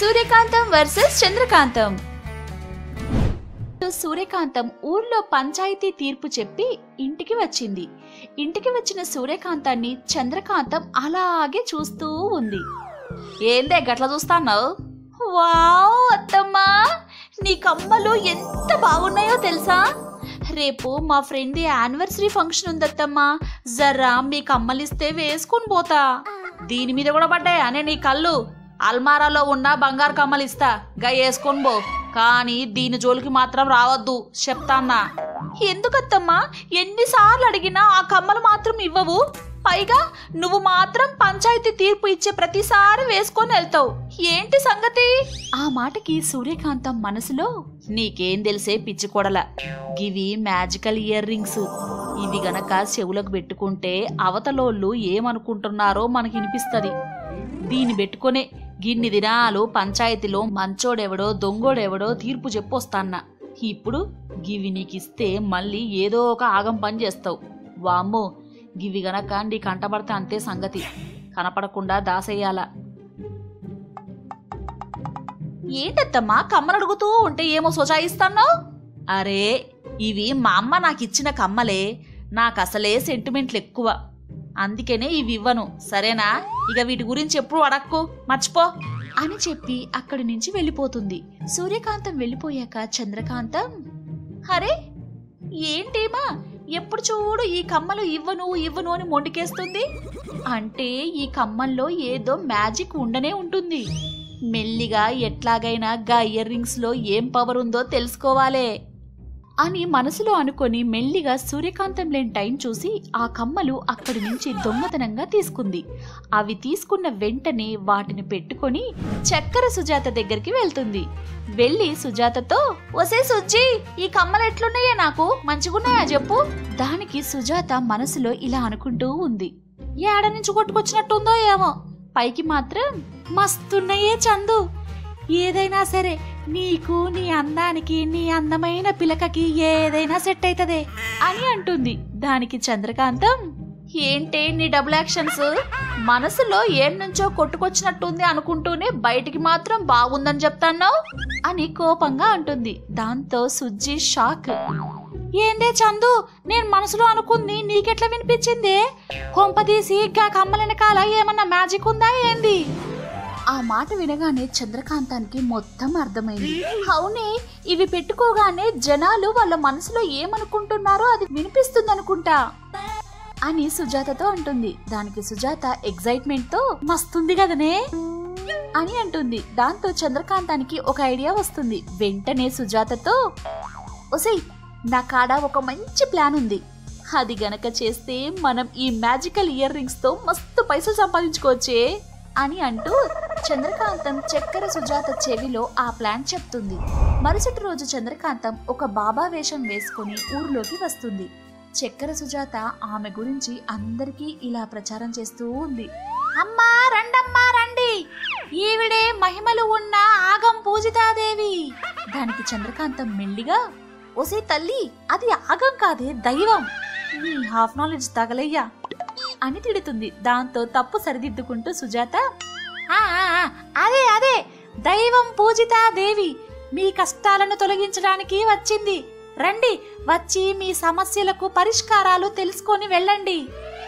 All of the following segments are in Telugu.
సూర్యకాంతం వర్సెస్ చంద్రకాంతం సూర్యకాంతం ఊర్లో పంచాయతీ తీర్పు చెప్పి ఇంటికి వచ్చింది ఇంటికి వచ్చిన సూర్యకాంతాన్ని చంద్రకాంతం అలాగే చూస్తూ ఉంది ఏందే గట్ల చూస్తాన్నావు వావ్ అత్తమ్మా నీ కమ్మలు ఎంత బాగున్నాయో తెలుసా రేపు మా ఫ్రెండ్ యానివర్సరీ ఫంక్షన్ ఉందత్తమ్మా జర్రా మీ కమ్మలిస్తే వేసుకుని పోతా దీని మీద కూడా పడ్డాయా నేను నీ కళ్ళు అల్మారాలో ఉన్న బంగారు కమ్మలు ఇస్తా గా వేసుకొని పో కానీ దీని జోలికి మాత్రం రావద్దు చెప్తాన్నా ఎందుకత్తమ్మా ఎన్నిసార్లు అడిగినా ఆ కమ్మలు మాత్రం ఇవ్వవు పైగా నువ్వు మాత్రం పంచాయతీ తీర్పు ఇచ్చే ప్రతిసారి వేసుకొని వెళ్తావు ఏంటి సంగతి ఆ మాటకి సూర్యకాంతం మనసులో నీకేం తెలిసే పిచ్చి కొడల గివి మ్యాజికల్ ఇయర్ రింగ్స్ ఇవి గనక చెవులకు పెట్టుకుంటే అవతలోళ్ళు ఏమనుకుంటున్నారో మనకి వినిపిస్తుంది దీన్ని పెట్టుకునే గిన్ని దినాలు పంచాయతీలో మంచోడెవడో దొంగోడెవడో తీర్పు చెప్పొస్తాన్న ఇప్పుడు గివి నీకిస్తే మళ్ళీ ఏదో ఒక ఆగం పని చేస్తావు వామ్మో గివి గనక నీ కంటపడితే అంతే సంగతి కనపడకుండా దాసేయాల ఏంటత్తమ్మా కమ్మలు అడుగుతూ ఉంటే ఏమో సొచాయిస్తాను అరే ఇవి మా అమ్మ నాకు ఇచ్చిన కమ్మలే నాకు అసలే సెంటిమెంట్లు ఎక్కువ అందుకనే ఇవి ఇవ్వను సరేనా ఇక వీటి గురించి ఎప్పుడు అడక్కు మర్చిపో అని చెప్పి అక్కడి నుంచి వెళ్ళిపోతుంది సూర్యకాంతం వెళ్ళిపోయాక చంద్రకాంతం అరే ఏంటేమా ఎప్పుడు చూడు ఈ కమ్మలు ఇవ్వను ఇవ్వను అని మొండికేస్తుంది అంటే ఈ కమ్మల్లో ఏదో మ్యాజిక్ ఉండనే ఉంటుంది మెల్లిగా ఎట్లాగైనా గా ఇయర్ రింగ్స్ లో ఏం పవర్ ఉందో తెలుసుకోవాలే అని మనసులో అనుకొని మెల్లిగా సూర్యకాంతం లేని టైం చూసి ఆ కమ్మలు అక్కడి నుంచి దొంగతనంగా తీసుకుంది అవి తీసుకున్న వెంటనే వాటిని పెట్టుకొని చక్కెర సుజాత దగ్గరికి వెళ్తుంది వెళ్ళి సుజాతతో ఒసే సుజ్జి ఈ కమ్మలు ఎట్లున్నాయే నాకు మంచిగున్నాయా చెప్పు దానికి సుజాత మనసులో ఇలా అనుకుంటూ ఉంది ఏడ నుంచి కొట్టుకొచ్చినట్టుందో ఏమో పైకి మాత్రం మస్తున్నాయే చందు ఏదైనా సరే నీకు నీ అందానికి నీ అందమైన పిలకకి ఏదైనా సెట్ అవుతదే అని అంటుంది దానికి చంద్రకాంతం ఏంటే నీ డబుల్ యాక్షన్స్ మనసులో ఏడ్నుంచో కొట్టుకొచ్చినట్టుంది అనుకుంటూనే బయటికి మాత్రం బాగుందని చెప్తాను అని కోపంగా అంటుంది దాంతో సుజ్జి షాక్ ఏందే చందు నేను మనసులో అనుకుంది నీకెట్లా వినిపించిందే కొంపదీసి గా కమ్మలెనకాల ఏమన్నా మ్యాజిక్ ఉందా ఏంది ఆ మాట వినగానే చంద్రకాంతానికి మొత్తం అర్థమైంది అవునే ఇవి పెట్టుకోగానే జనాలు వాళ్ళ మనసులో ఏమనుకుంటున్నారో అది వినిపిస్తుందనుకుంటా అని సుజాతతో అంటుంది దానికి సుజాత ఎగ్జైట్మెంట్ తో మస్తుంది కదనే అని అంటుంది దాంతో చంద్రకాంతానికి ఒక ఐడియా వస్తుంది వెంటనే సుజాతతో ఒసై నా కాడ ఒక మంచి ప్లాన్ ఉంది అది గనక చేస్తే మనం ఈ మ్యాజికల్ ఇయర్ రింగ్స్ తో మస్తు పైసలు సంపాదించుకోవచ్చే అని అంటూ చంద్రకాంతం చక్కెర సుజాత చెవిలో ఆ ప్లాన్ చెప్తుంది మరుసటి రోజు చంద్రకాంతం ఒక బాబా వేషం వేసుకుని ఊర్లోకి వస్తుంది చక్కెర సుజాత ఆమె గురించి అందరికీ ఇలా ప్రచారం చేస్తూ ఉంది అమ్మా రండమ్మా రండి ఈవిడే మహిమలు ఉన్న ఆగం పూజితాదేవి దానికి చంద్రకాంతం మెల్లిగా ఒసే తల్లి అది ఆగం కాదే దైవం నీ హాఫ్ నాలెడ్జ్ తగలయ్యా అని తిడుతుంది దాంతో తప్పు సరిదిద్దుకుంటూ సుజాత "ఆ, ఆ, ఆ, అదే అదే దైవం పూజితా దేవి మీ కష్టాలను తొలగించడానికి వచ్చింది రండి వచ్చి మీ సమస్యలకు పరిష్కారాలు తెలుసుకొని వెళ్ళండి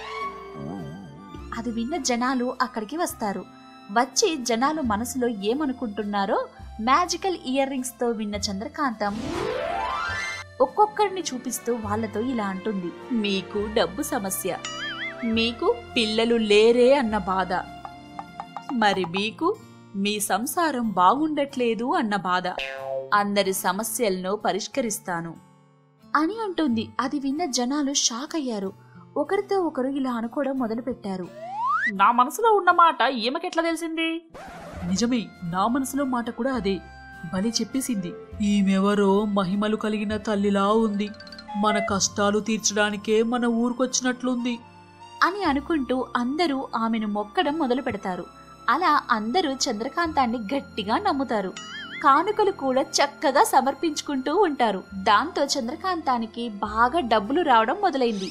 అది విన్న జనాలు అక్కడికి వస్తారు వచ్చి జనాలు మనసులో ఏమనుకుంటున్నారో మ్యాజికల్ ఇయర్ రింగ్స్ తో విన్న చంద్రకాంతం ఒక్కొక్కరిని చూపిస్తూ వాళ్ళతో ఇలా అంటుంది మీకు డబ్బు సమస్య మీకు పిల్లలు లేరే అన్న బాధ మరి మీకు మీ సంసారం బాగుండట్లేదు అన్న బాధ అందరి సమస్యలను పరిష్కరిస్తాను అని అంటుంది అది విన్న జనాలు షాక్ అయ్యారు ఒకరితో ఒకరు ఇలా అనుకోవడం మొదలుపెట్టారు నా మనసులో ఉన్న మాట ఈమెకెట్లా తెలిసింది నిజమే నా మనసులో మాట కూడా అదే బలి చెప్పేసింది ఈమెవరో మహిమలు కలిగిన తల్లిలా ఉంది మన కష్టాలు తీర్చడానికే మన ఊరికొచ్చినట్లుంది అని అనుకుంటూ అందరూ ఆమెను మొక్కడం మొదలు పెడతారు అలా అందరూ చంద్రకాంతాన్ని గట్టిగా నమ్ముతారు కానుకలు కూడా చక్కగా సమర్పించుకుంటూ ఉంటారు దాంతో చంద్రకాంతానికి బాగా డబ్బులు రావడం మొదలైంది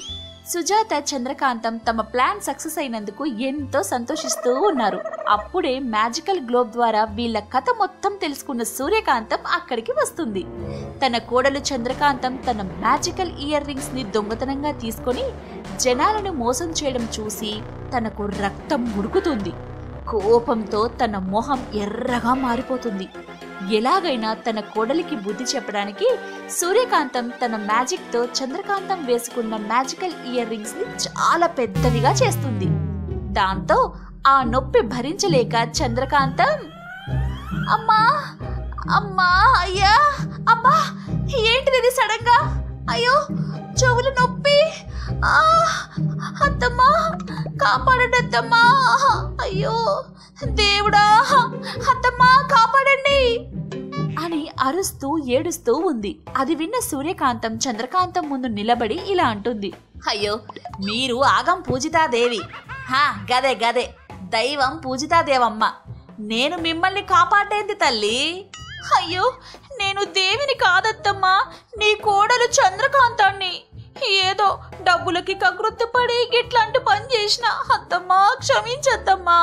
సుజాత చంద్రకాంతం తమ ప్లాన్ సక్సెస్ అయినందుకు ఎంతో సంతోషిస్తూ ఉన్నారు అప్పుడే మ్యాజికల్ గ్లోబ్ ద్వారా వీళ్ళ కథ మొత్తం తెలుసుకున్న సూర్యకాంతం అక్కడికి వస్తుంది తన కోడలు చంద్రకాంతం తన మ్యాజికల్ ఇయర్ రింగ్స్ ని దొంగతనంగా తీసుకొని జనాలను మోసం చేయడం చూసి తనకు రక్తం ఉడుకుతుంది కోపంతో తన మొహం ఎర్రగా మారిపోతుంది ఎలాగైనా తన కోడలికి బుద్ధి చెప్పడానికి సూర్యకాంతం తన మ్యాజిక్ తో చంద్రకాంతం వేసుకున్న మ్యాజికల్ ఇయర్ రింగ్స్ ని చాలా పెద్దవిగా చేస్తుంది దాంతో ఆ నొప్పి భరించలేక చంద్రకాంతం అమ్మా అమ్మా అయ్యా అమ్మా ఏంటిది ఇది సడన్ గా అయ్యో చెవులు నొప్పి ఆ, అత్తమ్మా కాపాడండి అత్తమ్మా అయ్యో దేవుడా అత్తమ్మా కాపాడండి అని అరుస్తూ ఏడుస్తూ ఉంది అది విన్న సూర్యకాంతం చంద్రకాంతం ముందు నిలబడి ఇలా అంటుంది అయ్యో మీరు ఆగం పూజితాదేవి హా గదే గదే దైవం పూజితాదేవమ్మ నేను మిమ్మల్ని కాపాడేంది తల్లి అయ్యో నేను దేవిని కాదత్తమ్మా నీ కోడలు చంద్రకాంతాన్ని ఏదో డబ్బులకి కకృత్తి పడి గిట్లాంటి పని చేసిన అత్తమ్మా క్షమించద్దమ్మా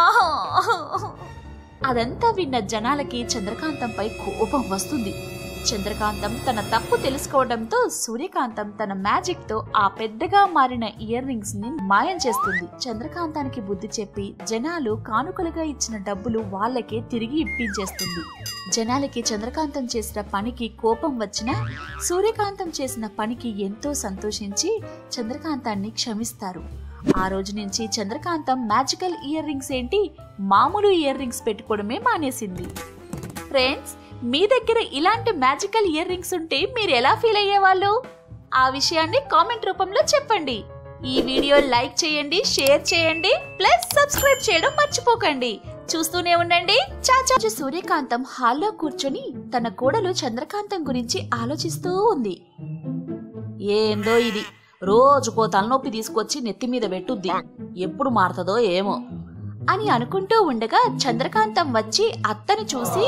అదంతా విన్న జనాలకి చంద్రకాంతంపై కోపం వస్తుంది చంద్రకాంతం తన తప్పు తెలుసుకోవడంతో సూర్యకాంతం తన మ్యాజిక్ తో ఆ పెద్దగా మారిన ఇయర్ రింగ్స్ ని మాయం చేస్తుంది చంద్రకాంతానికి బుద్ధి చెప్పి జనాలు కానుకలుగా ఇచ్చిన డబ్బులు వాళ్ళకే తిరిగి ఇప్పించేస్తుంది జనాలకి చంద్రకాంతం చేసిన పనికి కోపం వచ్చినా సూర్యకాంతం చేసిన పనికి ఎంతో సంతోషించి చంద్రకాంతాన్ని క్షమిస్తారు ఆ రోజు నుంచి చంద్రకాంతం మ్యాజికల్ ఇయర్ రింగ్స్ ఏంటి మామూలు ఇయర్ రింగ్స్ పెట్టుకోవడమే మానేసింది ఫ్రెండ్స్ మీ దగ్గర ఇలాంటి మ్యాజికల్ ఇయర్ రింగ్స్ ఉంటే మీరు ఎలా ఫీల్ అయ్యేవాళ్ళు ఆ విషయాన్ని కామెంట్ రూపంలో చెప్పండి ఈ వీడియో లైక్ చేయండి షేర్ చేయండి ప్లస్ సబ్స్క్రైబ్ చేయడం మర్చిపోకండి చూస్తూనే ఉండండి చాచా సూర్యకాంతం హాల్లో కూర్చొని తన కోడలు చంద్రకాంతం గురించి ఆలోచిస్తూ ఉంది ఏందో ఇది రోజుకో తలనొప్పి తీసుకొచ్చి నెత్తి మీద పెట్టుద్ది ఎప్పుడు మారుతుందో ఏమో అని అనుకుంటూ ఉండగా చంద్రకాంతం వచ్చి అత్తని చూసి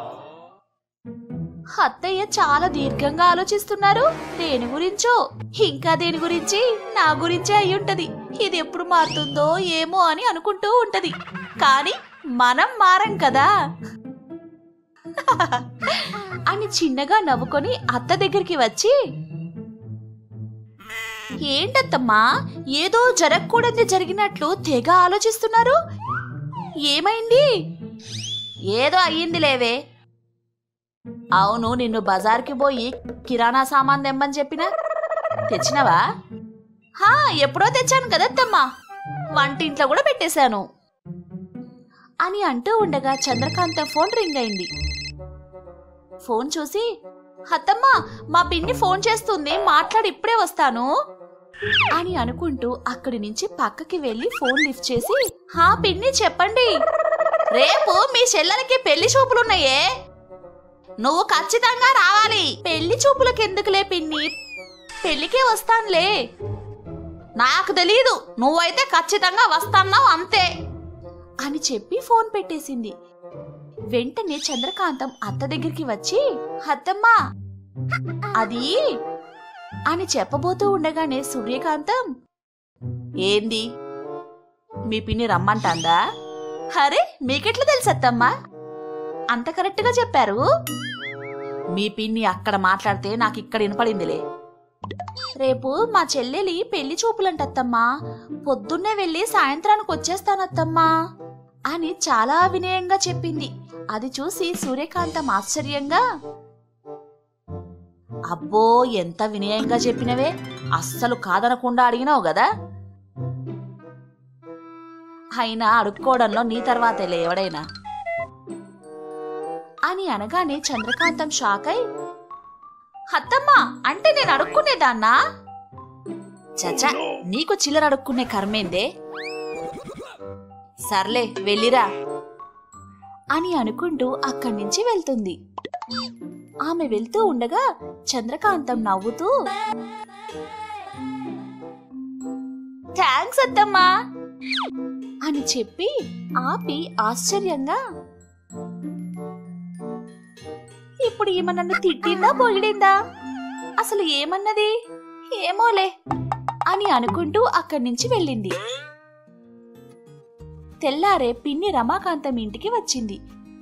అత్తయ్య చాలా దీర్ఘంగా ఆలోచిస్తున్నారు దేని గురించో ఇంకా దేని గురించి నా గురించే అయ్యుంటది ఇది ఎప్పుడు మారుతుందో ఏమో అని అనుకుంటూ ఉంటది కానీ మనం మారం కదా అని చిన్నగా నవ్వుకొని అత్త దగ్గరికి వచ్చి ఏంటత్తమ్మా ఏదో జరగకూడదు జరిగినట్లు తెగ ఆలోచిస్తున్నారు ఏమైంది ఏదో అయ్యింది లేవే అవును నిన్ను బజార్కి పోయి కిరాణా సామాన్ తెమ్మని చెప్పిన తెచ్చినవా హా ఎప్పుడో తెచ్చాను కదత్తమ్మా వంటింట్లో కూడా పెట్టేశాను అని అంటూ ఉండగా చంద్రకాంత ఫోన్ రింగ్ అయింది ఫోన్ చూసి అత్తమ్మ మా పిన్ని ఫోన్ చేస్తుంది మాట్లాడి ఇప్పుడే వస్తాను అని అనుకుంటూ అక్కడి నుంచి పక్కకి వెళ్లి ఫోన్ లిఫ్ట్ చేసి హా పిన్ని చెప్పండి రేపు మీ చెల్లెలకి పెళ్లి చూపులున్నాయే నువ్వు ఖచ్చితంగా రావాలి పెళ్లి చూపులకు ఎందుకులే పిన్ని పెళ్లికే వస్తానులే నాకు తెలీదు నువ్వైతే ఖచ్చితంగా వస్తాన్నావు అంతే అని చెప్పి ఫోన్ పెట్టేసింది వెంటనే చంద్రకాంతం అత్త దగ్గరికి వచ్చి అత్తమ్మా అది అని చెప్పబోతూ ఉండగానే సూర్యకాంతం ఏంది మీ పిన్ని రమ్మంటాందా అరే మీకెట్లా తెలుసత్తమ్మా అంత కరెక్ట్గా చెప్పారు మీ పిన్ని అక్కడ మాట్లాడితే నాకు ఇక్కడ వినపడిందిలే రేపు మా చెల్లెలి పెళ్లి చూపులంటత్తమ్మా పొద్దున్నే వెళ్ళి సాయంత్రానికి వచ్చేస్తానత్తమ్మా అని చాలా వినయంగా చెప్పింది అది చూసి సూర్యకాంతం ఆశ్చర్యంగా అబ్బో ఎంత వినయంగా చెప్పినవే అస్సలు కాదనకుండా అడిగినావు కదా అయినా అడుక్కోవడంలో నీ తర్వాతేలే ఎవడైనా అని అనగానే చంద్రకాంతం షాక్ అయి అత్తమ్మా అంటే నేను అడుక్కునేదాన్నా చచా నీకు చిల్లర అడుక్కునే కర్మేందే సర్లే వెళ్ళిరా అని అనుకుంటూ అక్కడి నుంచి వెళ్తుంది ఆమె వెళ్తూ ఉండగా చంద్రకాంతం నవ్వుతూ థ్యాంక్స్ అత్తమ్మా అని చెప్పి ఆపి ఆశ్చర్యంగా ఇప్పుడు ఈమె నన్ను తిట్టిందా పొగిడిందా అసలు ఏమన్నది ఏమోలే అని అనుకుంటూ అక్కడి నుంచి వెళ్ళింది తెల్లారే పిన్ని రమాకాంతం ఇంటికి వచ్చింది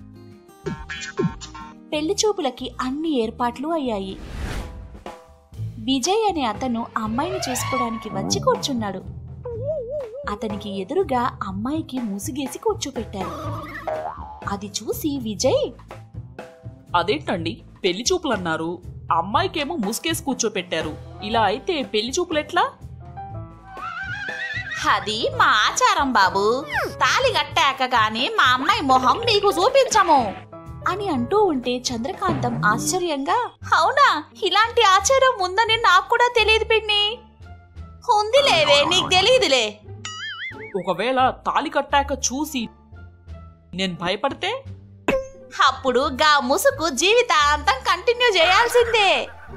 పెళ్లి చూపులకి అన్ని ఏర్పాట్లు అయ్యాయి విజయ్ అనే అతను అమ్మాయిని చూసుకోవడానికి వచ్చి కూర్చున్నాడు అతనికి ఎదురుగా అమ్మాయికి ముసుగేసి కూర్చోపెట్టారు అది చూసి విజయ్ అదేంటండి పెళ్లి చూపులు అన్నారు అమ్మాయికేమో ముసుకేసి కూర్చోపెట్టారు ఇలా అయితే పెళ్లి చూపులు ఎట్లా అది మా ఆచారం బాబు తాలి కట్టాక గాని మా అమ్మాయి మొహం మీకు చూపించము అని అంటూ ఉంటే చంద్రకాంతం ఆశ్చర్యంగా అవునా ఇలాంటి ఆచారం ఉందని నాకు కూడా తెలియదు పిన్ని ఉంది లేవే నీకు తెలియదులే ఒకవేళ తాలి కట్టాక చూసి నేను భయపడితే అప్పుడు గా ముసుగు జీవితాంతం కంటిన్యూ చేయాల్సిందే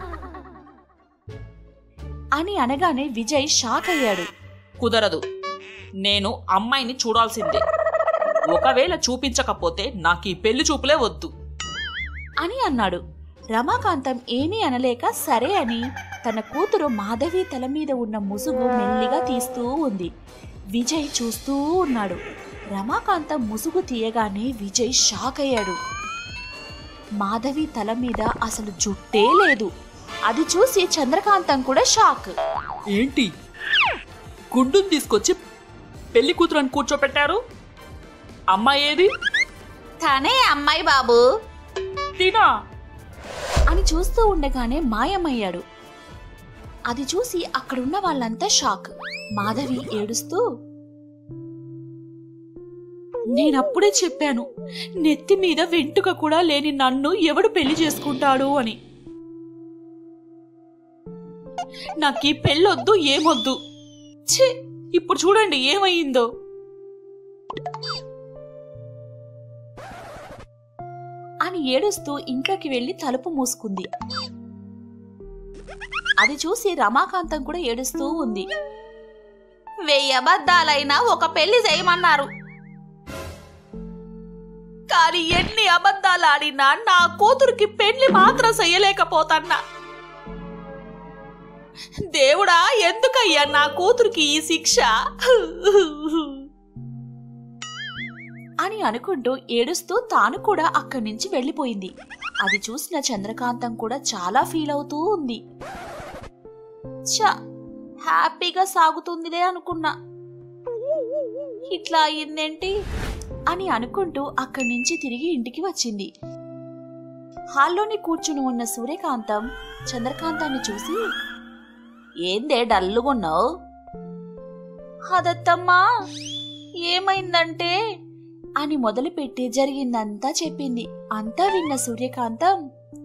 అని అనగానే విజయ్ షాక్ అయ్యాడు కుదరదు నేను అమ్మాయిని చూడాల్సిందే ఒకవేళ చూపించకపోతే నాకు ఈ పెళ్లి చూపులే వద్దు అని అన్నాడు రమాకాంతం ఏమీ అనలేక సరే అని తన కూతురు మాధవి తల మీద ఉన్న ముసుగు మెల్లిగా తీస్తూ ఉంది విజయ్ చూస్తూ ఉన్నాడు రమాకాంతం ముసుగు తీయగానే విజయ్ షాక్ అయ్యాడు మాధవి తల మీద అసలు జుట్టే లేదు అది చూసి చంద్రకాంతం కూడా షాక్ ఏంటి గుండుని తీసుకొచ్చి పెళ్లి కూతురని కూర్చోపెట్టారు అమ్మాయి ఏది తనే అమ్మాయి బాబు తినా అని చూస్తూ ఉండగానే మాయమయ్యాడు అది చూసి అక్కడున్న వాళ్ళంతా షాక్ మాధవి ఏడుస్తూ నేనప్పుడే చెప్పాను నెత్తి మీద వెంటుక కూడా లేని నన్ను ఎవడు పెళ్లి చేసుకుంటాడు అని నాకు ఈ పెళ్ళొద్దు ఏమొద్దు ఛీ ఇప్పుడు చూడండి ఏమయ్యిందో అని ఏడుస్తూ ఇంట్లోకి వెళ్లి తలుపు మూసుకుంది అది చూసి రమాకాంతం కూడా ఏడుస్తూ ఉంది వెయ్యి అబద్ధాలైనా ఒక పెళ్లి చేయమన్నారు కానీ ఎన్ని అబద్ధాలు ఆడినా నా కూతురికి పెళ్లి మాత్రం చెయ్యలేకపోతన్నా దేవుడా ఎందుకయ్యా నా కూతురికి ఈ శిక్ష అని అనుకుంటూ ఏడుస్తూ తాను కూడా అక్కడి నుంచి వెళ్ళిపోయింది అది చూసిన చంద్రకాంతం కూడా చాలా ఫీల్ అవుతూ ఉంది ఛ హ్యాపీగా సాగుతుందిలే అనుకున్నా ఇట్లా అయ్యిందేంటి అని అనుకుంటూ అక్కడి నుంచి తిరిగి ఇంటికి వచ్చింది హాల్లోని కూర్చుని ఉన్న సూర్యకాంతం చంద్రకాంతాన్ని చూసి ఏందే డల్లుగున్నావు అదత్తమ్మా ఏమైందంటే అని మొదలుపెట్టి జరిగిందంతా చెప్పింది అంతా విన్న సూర్యకాంతం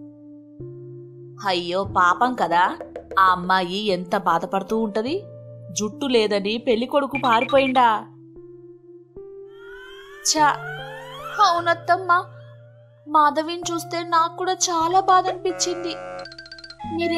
అయ్యో పాపం కదా ఆ అమ్మాయి ఎంత బాధపడుతూ ఉంటది జుట్టు లేదని పెళ్లి కొడుకు పారిపోయిందా చా అవునత్తమ్మా మాధవిని చూస్తే నాకు కూడా చాలా బాధ అనిపించింది మీరు